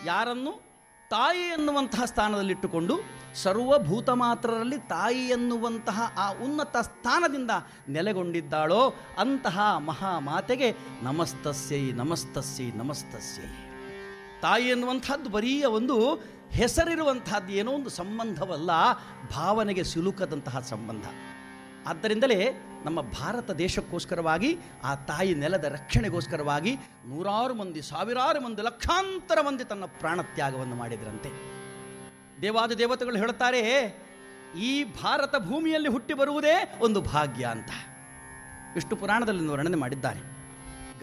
ಯಾರನ್ನು ತಾಯಿ ಎನ್ನುವಂತಹ ಸ್ಥಾನದಲ್ಲಿಟ್ಟುಕೊಂಡು ಸರ್ವಭೂತ ಮಾತ್ರರಲ್ಲಿ ತಾಯಿ ಎನ್ನುವಂತಹ ಆ ಉನ್ನತ ಸ್ಥಾನದಿಂದ ನೆಲೆಗೊಂಡಿದ್ದಾಳೋ ಅಂತಹ ಮಹಾಮಾತೆಗೆ ನಮಸ್ತಸ್ಯೈ ನಮಸ್ತಸ್ಯೈ ನಮಸ್ತಸ್ಯೈ ತಾಯಿ ಎನ್ನುವಂಥದ್ದು ಬರೀ ಒಂದು ಹೆಸರಿರುವಂತಹದ್ದು ಏನೋ ಒಂದು ಸಂಬಂಧವಲ್ಲ ಭಾವನೆಗೆ ಸಿಲುಕದಂತಹ ಸಂಬಂಧ ಆದ್ದರಿಂದಲೇ ನಮ್ಮ ಭಾರತ ದೇಶಕ್ಕೋಸ್ಕರವಾಗಿ ಆ ತಾಯಿ ನೆಲದ ರಕ್ಷಣೆಗೋಸ್ಕರವಾಗಿ ನೂರಾರು ಮಂದಿ ಸಾವಿರಾರು ಮಂದಿ ಲಕ್ಷಾಂತರ ಮಂದಿ ತನ್ನ ಪ್ರಾಣತ್ಯಾಗವನ್ನು ಮಾಡಿದರಂತೆ ದೇವಾದ ದೇವತೆಗಳು ಹೇಳುತ್ತಾರೆ ಈ ಭಾರತ ಭೂಮಿಯಲ್ಲಿ ಹುಟ್ಟಿ ಬರುವುದೇ ಒಂದು ಭಾಗ್ಯ ಅಂತ ವಿಷ್ಣು ಪುರಾಣದಲ್ಲಿ ಒಂದು ವರ್ಣನೆ ಮಾಡಿದ್ದಾರೆ